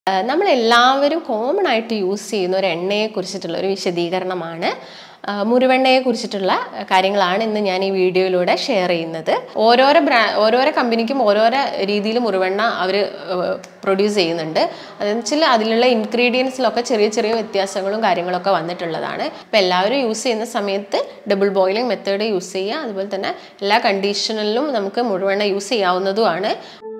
നമ്മളെല്ലാവരും കോമൺ ആയിട്ട് യൂസ് ചെയ്യുന്ന ഒരു എണ്ണയെ കുറിച്ചിട്ടുള്ള ഒരു വിശദീകരണമാണ് ആ, മുരുവെണ്ണയെ കുറിച്ചിട്ടുള്ള കാര്യങ്ങളാണ് ഇന്ന് ഞാൻ ഈ വീഡിയോയിലൂടെ ഷെയർ ചെയ്യുന്നത് ഓരോരോ ബ്രാ ഓരോരോ കമ്പനിക്കും ഓരോരോ രീതിയിൽ മുരുവെണ്ണ അവർ പ്രൊഡ്യൂസ് ചെയ്യുന്നുണ്ട് അതെന്ന് വെച്ചാൽ അതിലുള്ള ഇൻഗ്രീഡിയൻസിലൊക്കെ ചെറിയ ചെറിയ വ്യത്യാസങ്ങളും കാര്യങ്ങളൊക്കെ വന്നിട്ടുള്ളതാണ് അപ്പോൾ എല്ലാവരും യൂസ് ചെയ്യുന്ന സമയത്ത് ഡബിൾ ബോയിലിംഗ് മെത്തേഡ് യൂസ് ചെയ്യുക അതുപോലെ തന്നെ എല്ലാ കണ്ടീഷനിലും നമുക്ക് മുഴുവെണ്ണ യൂസ് ചെയ്യാവുന്നതുമാണ്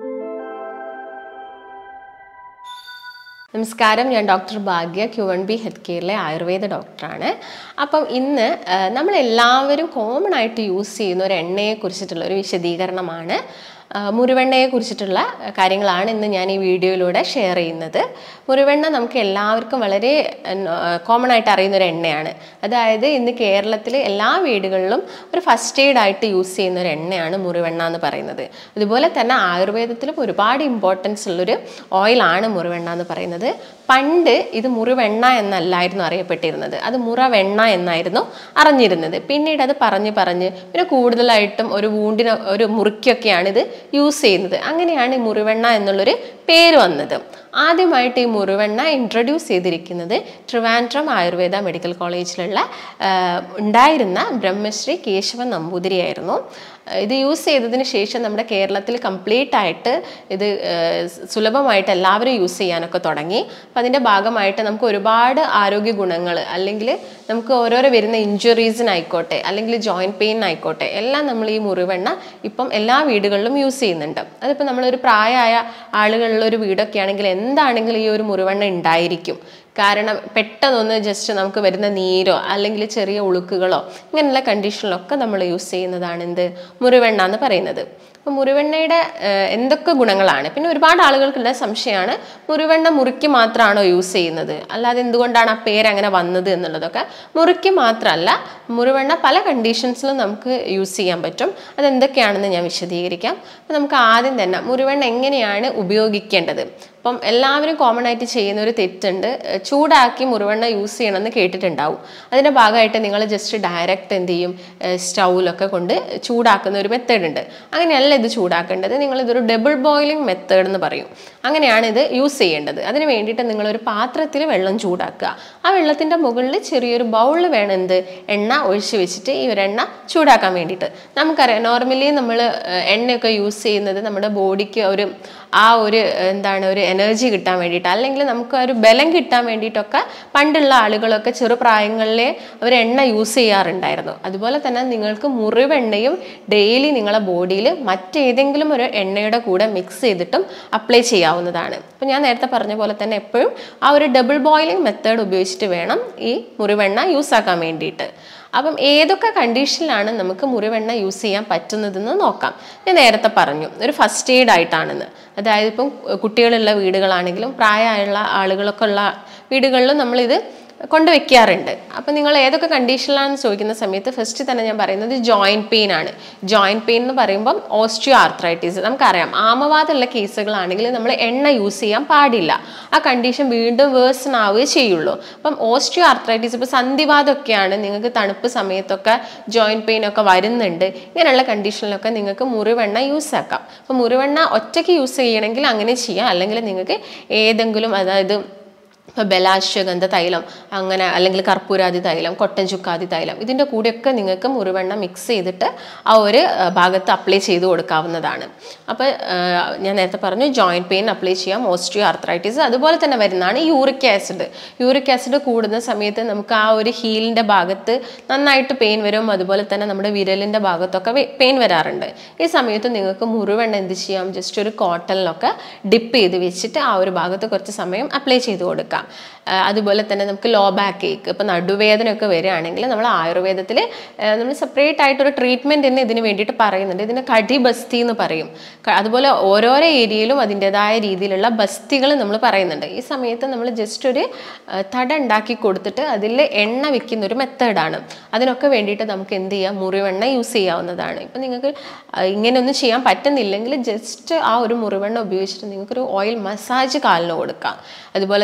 നമസ്കാരം ഞാൻ doctor Bhagya Q one B health കെയറിലെ ആയുർവേദ ഡോക്ടറാണ് അപ്പം ഇന്ന് ആ, നമ്മളെല്ലാവരും കോമൺ ആയിട്ട് യൂസ് ചെയ്യുന്ന ഒരു എണ്ണയെ കുറിച്ചിട്ടുള്ള ഒരു വിശദീകരണമാണ് ആ, മുരുവെണ്ണയെ കുറിച്ചിട്ടുള്ള കാര്യങ്ങളാണ് ഇന്ന് ഞാൻ ഈ വീഡിയോയിലൂടെ ഷെയർ ചെയ്യുന്നത് മുരുവെണ്ണ നമുക്ക് എല്ലാവർക്കും വളരെ കോമൺ ആയിട്ട് അറിയുന്ന ഒരു എണ്ണയാണ് അതായത് ഇന്ന് കേരളത്തിൽ എല്ലാ വീടുകളിലും ഒരു ഫസ്റ്റ് എയ്ഡ് ആയിട്ട് യൂസ് ചെയ്യുന്ന ഒരു എണ്ണയാണ് മുരുവെണ്ണ എന്ന് പറയുന്നത് അതുപോലെ തന്നെ ആയുർവേദത്തിലും ഒരുപാട് ഇമ്പോർട്ടൻസ് ഉള്ളൊരു ഓയിലാണ് മുറിവെണ്ണ എന്ന് പറയുന്നത് പണ്ട് ഇത് മുറിവെണ്ണ എന്നല്ലായിരുന്നു അറിയപ്പെട്ടിരുന്നത് അത് മുറവെണ്ണ എന്നായിരുന്നു അറിഞ്ഞിരുന്നത് പിന്നീട് അത് പറഞ്ഞ് പറഞ്ഞ് പിന്നെ കൂടുതലായിട്ടും ഒരു വൂണ്ടിന് ഒരു മുറിക്കൊക്കെയാണ് ഇത് യൂസ് ചെയ്യുന്നത് അങ്ങനെയാണ് ഈ മുറിവെണ്ണ എന്നുള്ളൊരു പേര് വന്നത് ആദ്യമായിട്ട് ഈ മുറിവെണ്ണ ഇൻട്രൊഡ്യൂസ് ചെയ്തിരിക്കുന്നത് ട്രിവാൻഡ്രം ആയുർവേദ മെഡിക്കൽ കോളേജിലുള്ള ആ, ഉണ്ടായിരുന്ന ബ്രഹ്മശ്രീ കേശവൻ നമ്പൂതിരിയായിരുന്നു ഇത് യൂസ് ചെയ്തതിന് ശേഷം നമ്മുടെ കേരളത്തിൽ കംപ്ലീറ്റ് ആയിട്ട് ഇത് ആ, സുലഭമായിട്ട് എല്ലാവരും യൂസ് ചെയ്യാനൊക്കെ തുടങ്ങി അപ്പം അതിൻ്റെ ഭാഗമായിട്ട് നമുക്ക് ഒരുപാട് ആരോഗ്യ ഗുണങ്ങൾ അല്ലെങ്കിൽ നമുക്ക് ഓരോരോ വരുന്ന ഇഞ്ചുറീസിനായിക്കോട്ടെ അല്ലെങ്കിൽ ജോയിൻറ്റ് പെയിനായിക്കോട്ടെ എല്ലാം നമ്മൾ ഈ മുറിവെണ്ണ ഇപ്പം എല്ലാ വീടുകളിലും യൂസ് ചെയ്യുന്നുണ്ട് അതിപ്പോൾ നമ്മളൊരു പ്രായമായ ആളുകളുള്ള ഒരു വീടൊക്കെ ആണെങ്കിൽ എന്താണെങ്കിലും ഈ ഒരു മുറിവെണ്ണ ഉണ്ടായിരിക്കും കാരണം പെട്ടെന്നൊന്ന് ജസ്റ്റ് നമുക്ക് വരുന്ന നീരോ അല്ലെങ്കിൽ ചെറിയ ഉളുക്കുകളോ ഇങ്ങനെയുള്ള കണ്ടീഷനിലൊക്കെ നമ്മൾ യൂസ് ചെയ്യുന്നതാണ് എന്ത് മുറിവെണ്ണ എന്ന് പറയുന്നത് അപ്പോൾ മുറിവെണ്ണയുടെ ഏഹ്, എന്തൊക്കെ ഗുണങ്ങളാണ് പിന്നെ ഒരുപാട് ആളുകൾക്കുള്ള സംശയമാണ് മുറിവെണ്ണ മുറിക്ക് മാത്രമാണോ യൂസ് ചെയ്യുന്നത് അല്ലാതെ എന്തുകൊണ്ടാണ് ആ പേര് അങ്ങനെ വന്നത് എന്നുള്ളതൊക്കെ മുറിക്ക് മാത്രമല്ല മുറിവെണ്ണ പല കണ്ടീഷൻസിലും നമുക്ക് യൂസ് ചെയ്യാൻ പറ്റും അതെന്തൊക്കെയാണെന്ന് ഞാൻ വിശദീകരിക്കാം അപ്പോൾ നമുക്ക് ആദ്യം തന്നെ മുറിവെണ്ണ എങ്ങനെയാണ് ഉപയോഗിക്കേണ്ടത് അപ്പം എല്ലാവരും കോമൺ ആയിട്ട് ചെയ്യുന്ന ഒരു തെറ്റുണ്ട് ഏഹ് ചൂടാക്കി മുറിവെണ്ണ യൂസ് ചെയ്യണമെന്ന് കേട്ടിട്ടുണ്ടാവും അതിൻ്റെ ഭാഗമായിട്ട് നിങ്ങൾ ജസ്റ്റ് ഡയറക്റ്റ് എന്ത് ചെയ്യും സ്റ്റൗവിലൊക്കെ കൊണ്ട് ചൂടാക്കുന്ന ഒരു മെത്തേഡ് ഉണ്ട് അങ്ങനെയല്ല ഇത് ചൂടാക്കേണ്ടത് നിങ്ങൾ ഇതൊരു ഡബിൾ ബോയിലിംഗ് മെത്തേഡ് എന്ന് പറയും അങ്ങനെയാണ് ഇത് യൂസ് ചെയ്യേണ്ടത് അതിന് വേണ്ടിയിട്ട് നിങ്ങളൊരു പാത്രത്തിൽ വെള്ളം ചൂടാക്കുക ആ വെള്ളത്തിൻ്റെ മുകളിൽ ചെറിയൊരു ബൗളിൽ വേണം എന്ത് എണ്ണ ഒഴിച്ച് വെച്ചിട്ട് ഈ ഒരു എണ്ണ ചൂടാക്കാൻ വേണ്ടിയിട്ട് നമുക്കറിയാം നോർമലി നമ്മൾ എണ്ണയൊക്കെ യൂസ് ചെയ്യുന്നത് നമ്മുടെ ബോഡിക്ക് ഒരു ആ ഒരു എന്താണ് ഒരു എനർജി കിട്ടാൻ വേണ്ടിയിട്ട് അല്ലെങ്കിൽ നമുക്ക് ഒരു ബലം കിട്ടാൻ വേണ്ടിയിട്ടൊക്കെ പണ്ടുള്ള ആളുകളൊക്കെ ചെറുപ്രായങ്ങളിലെ അവർ എണ്ണ യൂസ് ചെയ്യാറുണ്ടായിരുന്നു അതുപോലെ തന്നെ നിങ്ങൾക്ക് മുറിവെണ്ണയും ഡെയിലി നിങ്ങളെ ബോഡിയിൽ മറ്റേതെങ്കിലും ഒരു എണ്ണയുടെ കൂടെ മിക്സ് ചെയ്തിട്ടും അപ്ലൈ ചെയ്യാവുന്നതാണ് അപ്പോൾ ഞാൻ നേരത്തെ പറഞ്ഞ പോലെ തന്നെ എപ്പോഴും ആ ഒരു ഡബിൾ ബോയിലിംഗ് മെത്തേഡ് ഉപയോഗിച്ചിട്ട് വേണം ഈ മുറിവെണ്ണ യൂസ് ആക്കാൻ വേണ്ടിയിട്ട് അപ്പം ഏതൊക്കെ കണ്ടീഷനിലാണ് നമുക്ക് മുറിവെണ്ണ യൂസ് ചെയ്യാൻ പറ്റുന്നതെന്ന് നോക്കാം ഞാൻ നേരത്തെ പറഞ്ഞു ഒരു ഫസ്റ്റ് എയ്ഡ് ആയിട്ടാണെന്ന് അതായത് ഇപ്പം കുട്ടികളുള്ള വീടുകളാണെങ്കിലും പ്രായമായുള്ള ആളുകളൊക്കെ ഉള്ള വീടുകളിലും നമ്മളിത് കൊണ്ടുവയ്ക്കാറുണ്ട് അപ്പം നിങ്ങൾ ഏതൊക്കെ കണ്ടീഷനിലാണെന്ന് ചോദിക്കുന്ന സമയത്ത് ഫസ്റ്റ് തന്നെ ഞാൻ പറയുന്നത് ജോയിൻറ്റ് പെയിൻ ആണ് ജോയിൻറ്റ് പെയിൻ എന്ന് പറയുമ്പം ഓസ്റ്റിയോ ആർത്രൈറ്റിസ് നമുക്കറിയാം ആമവാദമുള്ള കേസുകളാണെങ്കിൽ നമ്മൾ എണ്ണ യൂസ് ചെയ്യാൻ പാടില്ല ആ കണ്ടീഷൻ വീണ്ടും വേഴ്സൺ ആവുകയേ ചെയ്യുള്ളൂ അപ്പം ഓസ്റ്റിയോ ആർത്രൈറ്റിസ് ഇപ്പോൾ സന്ധിവാദമൊക്കെയാണ് നിങ്ങൾക്ക് തണുപ്പ് സമയത്തൊക്കെ ജോയിൻറ്റ് പെയിൻ ഒക്കെ വരുന്നുണ്ട് ഇങ്ങനെയുള്ള കണ്ടീഷനിലൊക്കെ നിങ്ങൾക്ക് മുറിവെണ്ണ യൂസ് ആക്കാം അപ്പോൾ മുറിവെണ്ണ ഒറ്റയ്ക്ക് യൂസ് ചെയ്യണമെങ്കിൽ അങ്ങനെ ചെയ്യാം അല്ലെങ്കിൽ നിങ്ങൾക്ക് ഏതെങ്കിലും അതായത് ഇപ്പോൾ ബലാശ്വഗന്ധ തൈലം അങ്ങനെ അല്ലെങ്കിൽ കർപ്പൂരാതി തൈലം കൊട്ടൻ ചുക്കാതി തൈലം ഇതിൻ്റെ കൂടെയൊക്കെ നിങ്ങൾക്ക് മുറിവെണ്ണ മിക്സ് ചെയ്തിട്ട് ആ ഒരു ആ, ഭാഗത്ത് അപ്ലൈ ചെയ്ത് കൊടുക്കാവുന്നതാണ് അപ്പോൾ ആ, ഞാൻ നേരത്തെ പറഞ്ഞു ജോയിൻറ്റ് പെയിൻ അപ്ലൈ ചെയ്യാം ഓസ്റ്റിയോ ആർത്രൈറ്റിസ് അതുപോലെ തന്നെ വരുന്നതാണ് യൂറിക് ആസിഡ് യൂറിക് ആസിഡ് കൂടുന്ന സമയത്ത് നമുക്ക് ആ ഒരു ഹീലിൻ്റെ ഭാഗത്ത് നന്നായിട്ട് പെയിൻ വരും അതുപോലെ തന്നെ നമ്മുടെ വിരലിൻ്റെ ഭാഗത്തൊക്കെ പെയിൻ വരാറുണ്ട് ഈ സമയത്ത് നിങ്ങൾക്ക് മുറിവെണ്ണ എന്ത് ചെയ്യാം ജസ്റ്റ് ഒരു കോട്ടണിലൊക്കെ ഡിപ്പ് ചെയ്ത് വെച്ചിട്ട് ആ ഒരു ഭാഗത്ത് കുറച്ച് സമയം അപ്ലൈ ചെയ്ത് കൊടുക്കാം ആ, അതുപോലെ തന്നെ നമുക്ക് ലോ ബാക്ക് ഏക്ക് ഇപ്പം നടുവേദനയൊക്കെ വരികയാണെങ്കിൽ നമ്മൾ ആയുർവേദത്തിൽ നമ്മൾ സെപ്പറേറ്റ് ആയിട്ടൊരു ട്രീറ്റ്മെൻറ്റ് തന്നെ ഇതിന് വേണ്ടിയിട്ട് പറയുന്നുണ്ട് ഇതിന് കടി ബസ്തി എന്ന് പറയും ക- അതുപോലെ ഓരോരോ ഏരിയയിലും അതിൻ്റെതായ രീതിയിലുള്ള ബസ്തികൾ നമ്മൾ പറയുന്നുണ്ട് ഈ സമയത്ത് നമ്മൾ ജസ്റ്റ് ഒരു ആ, തട ഉണ്ടാക്കി കൊടുത്തിട്ട് അതിൽ എണ്ണ വെക്കുന്ന ഒരു മെത്തേഡാണ് അതിനൊക്കെ വേണ്ടിയിട്ട് നമുക്ക് എന്ത് ചെയ്യാം മുറിവെണ്ണ യൂസ് ചെയ്യാവുന്നതാണ് ഇപ്പം നിങ്ങൾക്ക് ആ, ഇങ്ങനെയൊന്നും ചെയ്യാൻ പറ്റുന്നില്ലെങ്കിൽ ജസ്റ്റ് ആ ഒരു മുറിവെണ്ണ ഉപയോഗിച്ചിട്ട് നിങ്ങൾക്കൊരു ഓയിൽ മസാജ് കാലിന് കൊടുക്കാം അതുപോലെ തന്നെ ഇപ്പം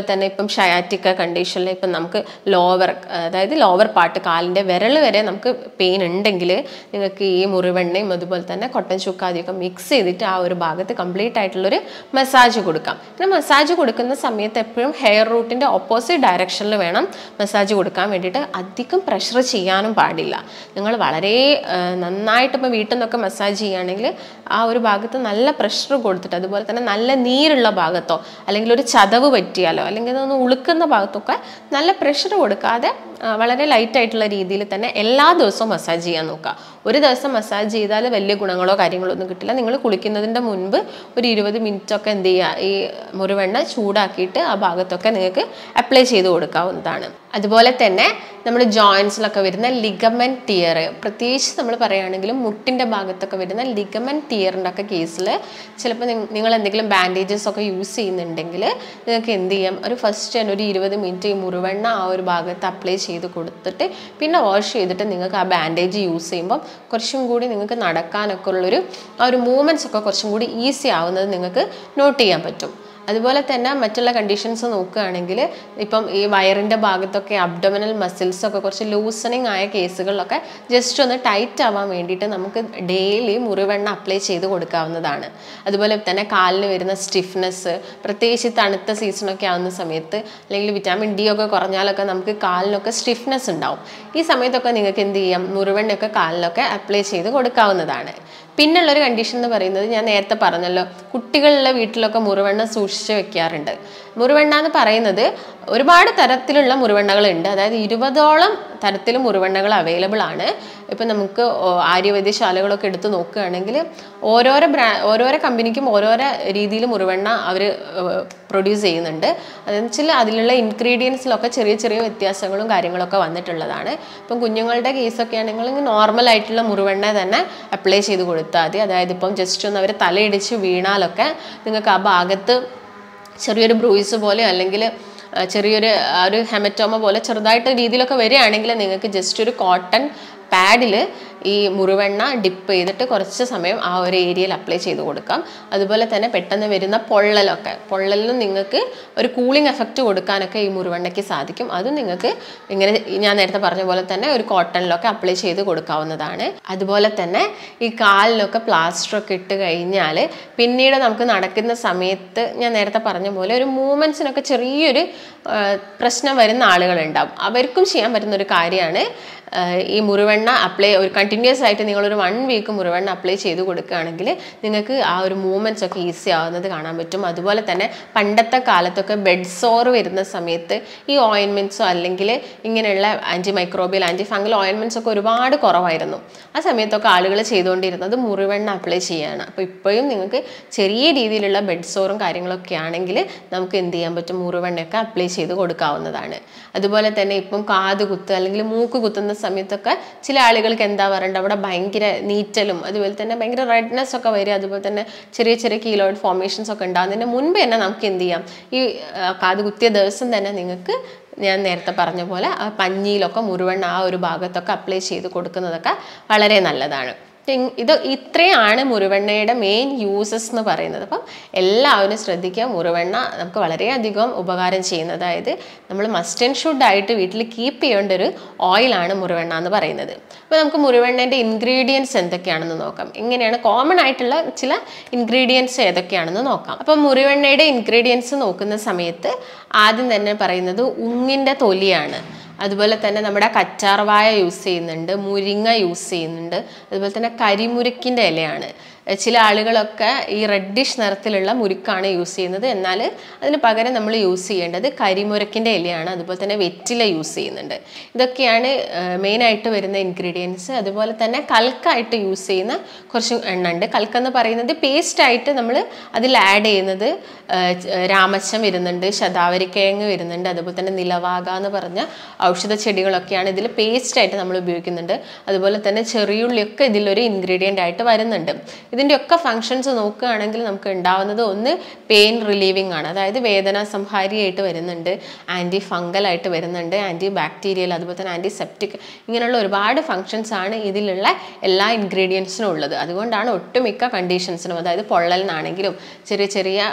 ഇപ്പം ഷയാറ്റിക്ക കണ്ടീഷനിൽ ഇപ്പം നമുക്ക് ലോവർ അതായത് ലോവർ പാർട്ട് കാലിൻ്റെ വിരൽ വരെ നമുക്ക് പെയിൻ ഉണ്ടെങ്കിൽ നിങ്ങൾക്ക് ഈ മുറിവെണ്ണയും അതുപോലെ തന്നെ കൊട്ടൻ ചുക്കാതിയൊക്കെ മിക്സ് ചെയ്തിട്ട് ആ ഒരു ഭാഗത്ത് കംപ്ലീറ്റ് ആയിട്ടുള്ളൊരു മസാജ് കൊടുക്കാം പിന്നെ മസാജ് കൊടുക്കുന്ന സമയത്ത് എപ്പോഴും ഹെയർ റൂട്ടിൻ്റെ ഓപ്പോസിറ്റ് ഡയറക്ഷനിൽ വേണം മസാജ് കൊടുക്കാൻ വേണ്ടിയിട്ട് അധികം പ്രഷർ ചെയ്യാനും പാടില്ല നിങ്ങൾ വളരെ ആ, നന്നായിട്ട് ഇപ്പോൾ വീട്ടിൽ നിന്നൊക്കെ മസാജ് ചെയ്യുകയാണെങ്കിൽ ആ ഒരു ഭാഗത്ത് നല്ല പ്രഷർ കൊടുത്തിട്ട് അതുപോലെ തന്നെ നല്ല നീരുള്ള ഭാഗത്തോ അല്ലെങ്കിൽ ഒരു ചതവ് പറ്റിയാലോ അല്ലെങ്കിൽ ഒന്ന് ഉളുക്കുന്ന ഭാഗത്തൊക്കെ നല്ല പ്രഷർ കൊടുക്കാതെ ആ, വളരെ ലൈറ്റ് ആയിട്ടുള്ള രീതിയിൽ തന്നെ എല്ലാ ദിവസവും മസാജ് ചെയ്യാൻ നോക്കുക ഒരു ദിവസം മസാജ് ചെയ്താൽ വലിയ ഗുണങ്ങളോ കാര്യങ്ങളോ ഒന്നും കിട്ടില്ല നിങ്ങൾ കുളിക്കുന്നതിൻ്റെ മുൻപ് ഒരു ഇരുപത് മിനിറ്റ് ഒക്കെ എന്ത് ചെയ്യുക ഈ മുറിവെണ്ണ ചൂടാക്കിയിട്ട് ആ ഭാഗത്തൊക്കെ നിങ്ങൾക്ക് അപ്ലൈ ചെയ്ത് കൊടുക്കാവുന്നതാണ് അതുപോലെ തന്നെ നമ്മുടെ ജോയിൻസിലൊക്കെ വരുന്ന ലിഗമെൻറ്റ് ടിയർ പ്രത്യേകിച്ച് നമ്മൾ പറയുകയാണെങ്കിലും മുട്ടിൻ്റെ ഭാഗത്തൊക്കെ വരുന്ന ലിഗമെൻറ്റ് ടിയറിൻ്റെ ഒക്കെ കേസിൽ ചിലപ്പോൾ നിങ്ങൾ എന്തെങ്കിലും ബാൻഡേജസ് ഒക്കെ യൂസ് ചെയ്യുന്നുണ്ടെങ്കിൽ നിങ്ങൾക്ക് എന്ത് ചെയ്യാം ഒരു ഫസ്റ്റ് തന്നെ ഒരു ഇരുപത് മിനിറ്റ് ഈ മുറിവെണ്ണ ആ ഒരു ഭാഗത്ത് അപ്ലൈ ചെയ്ത് കൊടുത്തിട്ട് പിന്നെ വാഷ് ചെയ്തിട്ട് നിങ്ങൾക്ക് ആ ബാൻഡേജ് യൂസ് ചെയ്യുമ്പം കുറച്ചും കൂടി നിങ്ങൾക്ക് നടക്കാനൊക്കെ ഉള്ളൊരു ആ ഒരു മൂവ്മെൻറ്റ്സ് ഒക്കെ കുറച്ചും കൂടി ഈസി ആവുന്നത് നിങ്ങൾക്ക് നോട്ട് ചെയ്യാൻ പറ്റും അതുപോലെ തന്നെ മറ്റുള്ള കണ്ടീഷൻസ് നോക്കുകയാണെങ്കിൽ ഇപ്പം ഈ വയറിൻ്റെ ഭാഗത്തൊക്കെ അബ്ഡമിനൽ മസിൽസ് ഒക്കെ കുറച്ച് ലൂസണിങ് ആയ കേസുകളിലൊക്കെ ജസ്റ്റ് ഒന്ന് ടൈറ്റ് ആവാൻ വേണ്ടിയിട്ട് നമുക്ക് ഡെയിലി മുറിവെണ്ണ അപ്ലൈ ചെയ്ത് കൊടുക്കാവുന്നതാണ് അതുപോലെ തന്നെ കാലിന് വരുന്ന സ്റ്റിഫ്നെസ് പ്രത്യേകിച്ച് തണുത്ത സീസണൊക്കെ ആവുന്ന സമയത്ത് അല്ലെങ്കിൽ വിറ്റാമിൻ ഡി ഒക്കെ കുറഞ്ഞാലൊക്കെ നമുക്ക് കാലിനൊക്കെ സ്റ്റിഫ്നെസ് ഉണ്ടാവും ഈ സമയത്തൊക്കെ നിങ്ങൾക്ക് എന്ത് ചെയ്യാം മുറിവെണ്ണയൊക്കെ കാലിലൊക്കെ അപ്ലൈ ചെയ്ത് കൊടുക്കാവുന്നതാണ് പിന്നുള്ളൊരു കണ്ടീഷൻ എന്ന് പറയുന്നത് ഞാൻ നേരത്തെ പറഞ്ഞല്ലോ കുട്ടികളുടെ വീട്ടിലൊക്കെ മുറിവെണ്ണ സൂക്ഷിച്ച് വെക്കാറുണ്ട് മുറിവെണ്ണ എന്ന് പറയുന്നത് ഒരുപാട് തരത്തിലുള്ള മുറിവെണ്ണകളുണ്ട് അതായത് ഇരുപതോളം തരത്തിൽ മുറിവെണ്ണകൾ അവൈലബിൾ ആണ് ഇപ്പം നമുക്ക് ഓ- ആര്യവൈദ്യശാലകളൊക്കെ എടുത്ത് നോക്കുകയാണെങ്കിൽ ഓരോരോ ബ്രാ ഓരോരോ കമ്പനിക്കും ഓരോരോ രീതിയിൽ മുറിവെണ്ണ അവർ പ്രൊഡ്യൂസ് ചെയ്യുന്നുണ്ട് അതെന്ന് വെച്ചാൽ അതിലുള്ള ഇൻഗ്രീഡിയൻസിലൊക്കെ ചെറിയ ചെറിയ വ്യത്യാസങ്ങളും കാര്യങ്ങളൊക്കെ വന്നിട്ടുള്ളതാണ് ഇപ്പം കുഞ്ഞുങ്ങളുടെ കേസൊക്കെ ആണെങ്കിൽ നോർമൽ ആയിട്ടുള്ള മുറിവെണ്ണ തന്നെ അപ്ലൈ ചെയ്ത് കൊടുത്താൽ മതി അതായത് ഇപ്പം ജസ്റ്റ് ഒന്ന് അവർ തലയിടിച്ച് വീണാലൊക്കെ നിങ്ങൾക്ക് ആ ഭാഗത്ത് ചെറിയൊരു ബ്രൂയിസ് പോലെ അല്ലെങ്കിൽ ആ, ചെറിയൊരു ആ ഒരു ഹെമറ്റോമ പോലെ ചെറുതായിട്ട് രീതിയിലൊക്കെ വരികയാണെങ്കിൽ നിങ്ങൾക്ക് ജസ്റ്റ് ഒരു കോട്ടൺ പാഡിൽ ഈ മുറിവെണ്ണ ഡിപ്പ് ചെയ്തിട്ട് കുറച്ച് സമയം ആ ഒരു ഏരിയയിൽ അപ്ലൈ ചെയ്ത് കൊടുക്കാം അതുപോലെ തന്നെ പെട്ടെന്ന് വരുന്ന പൊള്ളലൊക്കെ പൊള്ളലിനും നിങ്ങൾക്ക് ഒരു കൂളിംഗ് എഫക്റ്റ് കൊടുക്കാനൊക്കെ ഈ മുറിവെണ്ണയ്ക്ക് സാധിക്കും അതും നിങ്ങൾക്ക് ഇങ്ങനെ ഞാൻ നേരത്തെ പറഞ്ഞ പോലെ തന്നെ ഒരു കോട്ടണിലൊക്കെ അപ്ലൈ ചെയ്ത് കൊടുക്കാവുന്നതാണ് അതുപോലെ തന്നെ ഈ കാലിലൊക്കെ പ്ലാസ്റ്റർ ഒക്കെ ഇട്ട് കഴിഞ്ഞാൽ പിന്നീട് നമുക്ക് നടക്കുന്ന സമയത്ത് ഞാൻ നേരത്തെ പറഞ്ഞ പോലെ ഒരു മൂവ്മെൻറ്റ്സിനൊക്കെ ചെറിയൊരു ആ, പ്രശ്നം വരുന്ന ആളുകളുണ്ടാവും അവർക്കും ചെയ്യാൻ പറ്റുന്ന ഒരു കാര്യമാണ് ആ, ഈ മുറിവെണ്ണ അപ്ലൈ ഒരു കണ്ടിന്യൂസ് ആയിട്ട് നിങ്ങളൊരു വൺ വീക്ക് മുറിവെണ്ണ അപ്ലൈ ചെയ്ത് കൊടുക്കുകയാണെങ്കിൽ നിങ്ങൾക്ക് ആ ഒരു മൂവ്മെൻറ്റ്സ് ഒക്കെ ഈസി ആവുന്നത് കാണാൻ പറ്റും അതുപോലെ തന്നെ പണ്ടത്തെ കാലത്തൊക്കെ ബെഡ് സോർ വരുന്ന സമയത്ത് ഈ ഓയിൻമെൻറ്റ്സോ അല്ലെങ്കിൽ ഇങ്ങനെയുള്ള antimicrobial antifungal ointments ഒക്കെ ഒരുപാട് കുറവായിരുന്നു ആ സമയത്തൊക്കെ ആളുകൾ ചെയ്തുകൊണ്ടിരുന്നത് മുറിവെണ്ണ അപ്ലൈ ചെയ്യാണ് അപ്പോൾ ഇപ്പോഴും നിങ്ങൾക്ക് ചെറിയ രീതിയിലുള്ള ബെഡ് സോറും കാര്യങ്ങളൊക്കെ ആണെങ്കിൽ നമുക്ക് എന്ത് ചെയ്യാൻ പറ്റും മുറിവെണ്ണയൊക്കെ അപ്ലൈ ചെയ്ത് കൊടുക്കാവുന്നതാണ് അതുപോലെ തന്നെ ഇപ്പം കാത് കുത്ത് അല്ലെങ്കിൽ മൂക്ക് കുത്തുന്ന സമയത്തൊക്കെ ചില ആളുകൾക്ക് എന്താ പറയണ്ട അവിടെ ഭയങ്കര നീറ്റലും അതുപോലെ തന്നെ ഭയങ്കര റെഡ്നെസ് ഒക്കെ വരിക അതുപോലെ തന്നെ ചെറിയ ചെറിയ കീലോയിഡ് ഫോർമേഷൻസ് ഒക്കെ ഉണ്ടാകുന്നതിന് മുൻപ് തന്നെ നമുക്ക് എന്ത് ചെയ്യാം ഈ ആ, കാത് കുത്തിയ ദിവസം തന്നെ നിങ്ങൾക്ക് ഞാൻ നേരത്തെ പറഞ്ഞ പോലെ ആ പഞ്ഞിയിലൊക്കെ മുറിവെണ്ണ ആ ഒരു ഭാഗത്തൊക്കെ അപ്ലൈ ചെയ്ത് കൊടുക്കുന്നതൊക്കെ വളരെ നല്ലതാണ് ഇങ് ഇത് ഇത്രയാണ് മുറിവെണ്ണയുടെ മെയിൻ യൂസസ് എന്ന് പറയുന്നത് അപ്പം എല്ലാവരും ശ്രദ്ധിക്കുക മുറിവെണ്ണ നമുക്ക് വളരെയധികം ഉപകാരം ചെയ്യുന്നത് അതായത് നമ്മൾ മസ്റ്റ് ആൻഡ് ഷുഡ് ആയിട്ട് വീട്ടിൽ കീപ്പ് ചെയ്യേണ്ട ഒരു ഓയിലാണ് മുറിവെണ്ണ എന്ന് പറയുന്നത് അപ്പോൾ നമുക്ക് മുറിവെണ്ണേൻ്റെ ഇൻഗ്രീഡിയൻസ് എന്തൊക്കെയാണെന്ന് നോക്കാം എങ്ങനെയാണ് കോമൺ ആയിട്ടുള്ള ചില ഇൻഗ്രീഡിയൻസ് ഏതൊക്കെയാണെന്ന് നോക്കാം അപ്പം മുറിവെണ്ണയുടെ ഇൻഗ്രീഡിയൻസ് നോക്കുന്ന സമയത്ത് ആദ്യം തന്നെ പറയുന്നത് ഉങ്ങിൻ്റെ തൊലിയാണ് അതുപോലെ തന്നെ നമ്മുടെ കച്ചാർവായ യൂസ് ചെയ്യുന്നുണ്ട് മുരിങ്ങ യൂസ് ചെയ്യുന്നുണ്ട് അതുപോലെ തന്നെ കരിമുരുക്കിൻ്റെ ഇലയാണ് എഹ് ചില ആളുകളൊക്കെ ഈ റെഡിഷ് നിറത്തിലുള്ള മുരുക്കാണ് യൂസ് ചെയ്യുന്നത് എന്നാൽ അതിന് പകരം നമ്മൾ യൂസ് ചെയ്യേണ്ടത് കരിമുരക്കിൻ്റെ ഇലയാണ് അതുപോലെ തന്നെ വെറ്റില യൂസ് ചെയ്യുന്നുണ്ട് ഇതൊക്കെയാണ് മെയിനായിട്ട് വരുന്ന ഇൻഗ്രീഡിയൻസ് അതുപോലെ തന്നെ കൽക്കായിട്ട് യൂസ് ചെയ്യുന്ന കുറച്ച് എണ്ണ ഉണ്ട് കൽക്കെന്ന് പറയുന്നത് പേസ്റ്റ് ആയിട്ട് നമ്മൾ അതിൽ ആഡ് ചെയ്യുന്നത് ഏഹ് ച- രാമച്ചം വരുന്നുണ്ട് ശതാവരിക്കിഴങ്ങ് വരുന്നുണ്ട് അതുപോലെ തന്നെ നിലവാക എന്ന് പറഞ്ഞ ഔഷധ ചെടികളൊക്കെയാണ് ഇതിൽ പേസ്റ്റ് ആയിട്ട് നമ്മൾ ഉപയോഗിക്കുന്നുണ്ട് അതുപോലെ തന്നെ ചെറിയുള്ളിയൊക്കെ ഇതിലൊരു ഇൻഗ്രീഡിയൻ്റ് ആയിട്ട് വരുന്നുണ്ട് ഇതിൻ്റെയൊക്കെ ഫങ്ഷൻസ് നോക്കുകയാണെങ്കിൽ നമുക്ക് ഉണ്ടാവുന്നത് ഒന്ന് പെയിൻ റിലീവിങ് ആണ് അതായത് വേദന സംഹാരിയായിട്ട് വരുന്നുണ്ട് ആൻറ്റി ഫംഗൽ ആയിട്ട് വരുന്നുണ്ട് ആൻറ്റി ബാക്ടീരിയൽ അതുപോലെ തന്നെ ആൻറ്റി സെപ്റ്റിക് ഇങ്ങനെയുള്ള ഒരുപാട് ഫങ്ഷൻസ് ആണ് ഇതിലുള്ള എല്ലാ ഇൻഗ്രീഡിയൻസിനും ഉള്ളത് അതുകൊണ്ടാണ് ഒട്ടുമിക്ക കണ്ടീഷൻസിനും അതായത് പൊള്ളലിനാണെങ്കിലും ചെറിയ ചെറിയ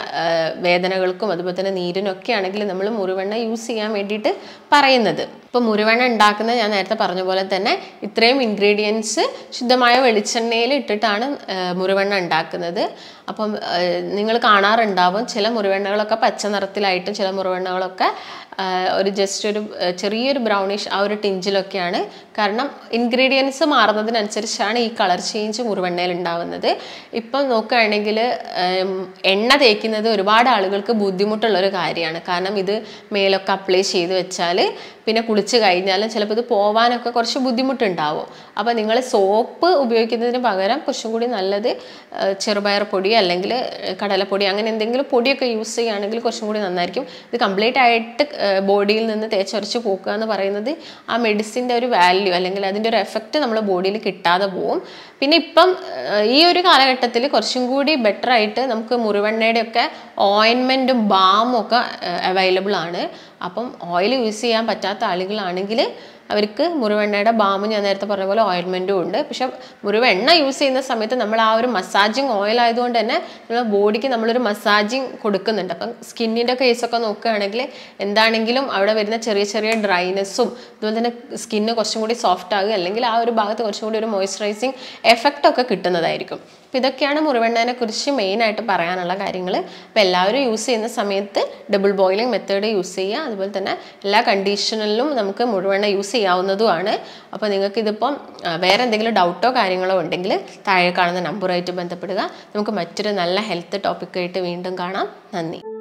വേദനകൾക്കും അതുപോലെ തന്നെ നീരിനൊക്കെ ആണെങ്കിൽ നമ്മൾ മുറിവെണ്ണ യൂസ് ചെയ്യാൻ വേണ്ടിയിട്ട് പറയുന്നത് ഇപ്പോൾ മുറിവെണ്ണ ഉണ്ടാക്കുന്നത് ഞാൻ നേരത്തെ പറഞ്ഞ പോലെ തന്നെ ഇത്രയും ഇൻഗ്രീഡിയൻസ് ശുദ്ധമായ വെളിച്ചെണ്ണയിൽ ഇട്ടിട്ടാണ് ആ, മുറിവെണ്ണ ഉണ്ടാക്കുന്നത് അപ്പം നിങ്ങൾ കാണാറുണ്ടാവും ചില മുറിവെണ്ണകളൊക്കെ പച്ച നിറത്തിലായിട്ടും ചില മുറിവെണ്ണകളൊക്കെ ആ, ഒരു ജസ്റ്റ് ഒരു ആ, ചെറിയൊരു ബ്രൗണിഷ് ആ ഒരു ടിഞ്ചിലൊക്കെയാണ് കാരണം ഇൻഗ്രീഡിയൻസ് മാറുന്നതിനനുസരിച്ചാണ് ഈ കളർ ചേഞ്ച് മുറിവെണ്ണയിൽ ഉണ്ടാവുന്നത് ഇപ്പം നോക്കുകയാണെങ്കിൽ ഉം, എണ്ണ തേക്കുന്നത് ഒരുപാട് ആളുകൾക്ക് ബുദ്ധിമുട്ടുള്ള ഒരു കാര്യമാണ് കാരണം ഇത് മേലൊക്കെ അപ്ലൈ ചെയ്ത് വെച്ചാൽ പിന്നെ കുളിച്ച് കഴിഞ്ഞാലും ചിലപ്പോൾ ഇത് പോവാനൊക്കെ കുറച്ച് ബുദ്ധിമുട്ടുണ്ടാവും അപ്പോൾ നിങ്ങൾ സോപ്പ് ഉപയോഗിക്കുന്നതിന് പകരം കുറച്ചും കൂടി നല്ലത് ആ, ചെറുപയർ പൊടി അല്ലെങ്കിൽ കടലപ്പൊടി അങ്ങനെ എന്തെങ്കിലും പൊടിയൊക്കെ യൂസ് ചെയ്യുകയാണെങ്കിൽ കുറച്ചും കൂടി നന്നായിരിക്കും ഇത് കംപ്ലീറ്റ് ആയിട്ട് ബോഡിയിൽ നിന്ന് തേച്ചൊരച്ച് പോക്കുക എന്ന് പറയുന്നത് ആ മെഡിസിൻ്റെ ഒരു വാല്യൂ അല്ലെങ്കിൽ അതിൻ്റെ ഒരു എഫക്റ്റ് നമ്മുടെ ബോഡിയിൽ കിട്ടാതെ പോവും പിന്നെ ഇപ്പം ആ, ഈ ഒരു കാലഘട്ടത്തിൽ കുറച്ചും കൂടി ബെറ്റർ ആയിട്ട് നമുക്ക് മുറിവെണ്ണയുടെ ഒക്കെ ഓയിൻമെൻറ്റും ബാമും ഒക്കെ അവൈലബിൾ ആണ് അപ്പം ഓയിൽ യൂസ് ചെയ്യാൻ പറ്റാത്ത ആളുകളാണെങ്കിൽ അവർക്ക് മുറിവെണ്ണയുടെ ബാമും ഞാൻ നേരത്തെ പറഞ്ഞ പോലെ ഓയിൽമെൻറ്റും ഉണ്ട് പക്ഷെ മുറിവെണ്ണ യൂസ് ചെയ്യുന്ന സമയത്ത് നമ്മൾ ആ ഒരു മസാജിങ് ഓയിൽ ആയതുകൊണ്ട് തന്നെ നമ്മുടെ ബോഡിക്ക് നമ്മളൊരു മസാജിങ് കൊടുക്കുന്നുണ്ട് അപ്പം സ്കിന്നിൻ്റെ കേസൊക്കെ നോക്കുകയാണെങ്കിൽ എന്താണെങ്കിലും അവിടെ വരുന്ന ചെറിയ ചെറിയ ഡ്രൈനെസ്സും അതുപോലെ തന്നെ സ്കിന്ന് കുറച്ചും കൂടി സോഫ്റ്റ് ആകുക അല്ലെങ്കിൽ ആ ഒരു ഭാഗത്ത് കുറച്ചും കൂടി ഒരു മോയ്സ്ചറൈസിങ് എഫക്റ്റ് ഒക്കെ കിട്ടുന്നതായിരിക്കും അപ്പോൾ ഇതൊക്കെയാണ് മുറിവെണ്ണനെ കുറിച്ച് മെയിനായിട്ട് പറയാനുള്ള കാര്യങ്ങൾ അപ്പോൾ എല്ലാവരും യൂസ് ചെയ്യുന്ന സമയത്ത് ഡബിൾ ബോയിലിംഗ് മെത്തേഡ് യൂസ് ചെയ്യുക അതുപോലെ തന്നെ എല്ലാ കണ്ടീഷനിലും നമുക്ക് മുഴുവെണ്ണ യൂസ് ചെയ്യാവുന്നതുമാണ് അപ്പോൾ നിങ്ങൾക്ക് ഇതിപ്പം ആ, വേറെ എന്തെങ്കിലും ഡൗട്ടോ കാര്യങ്ങളോ ഉണ്ടെങ്കിൽ താഴെ കാണുന്ന നമ്പറുമായിട്ട് ബന്ധപ്പെടുക നമുക്ക് മറ്റൊരു നല്ല ഹെൽത്ത് ടോപ്പിക്കായിട്ട് വീണ്ടും കാണാം നന്ദി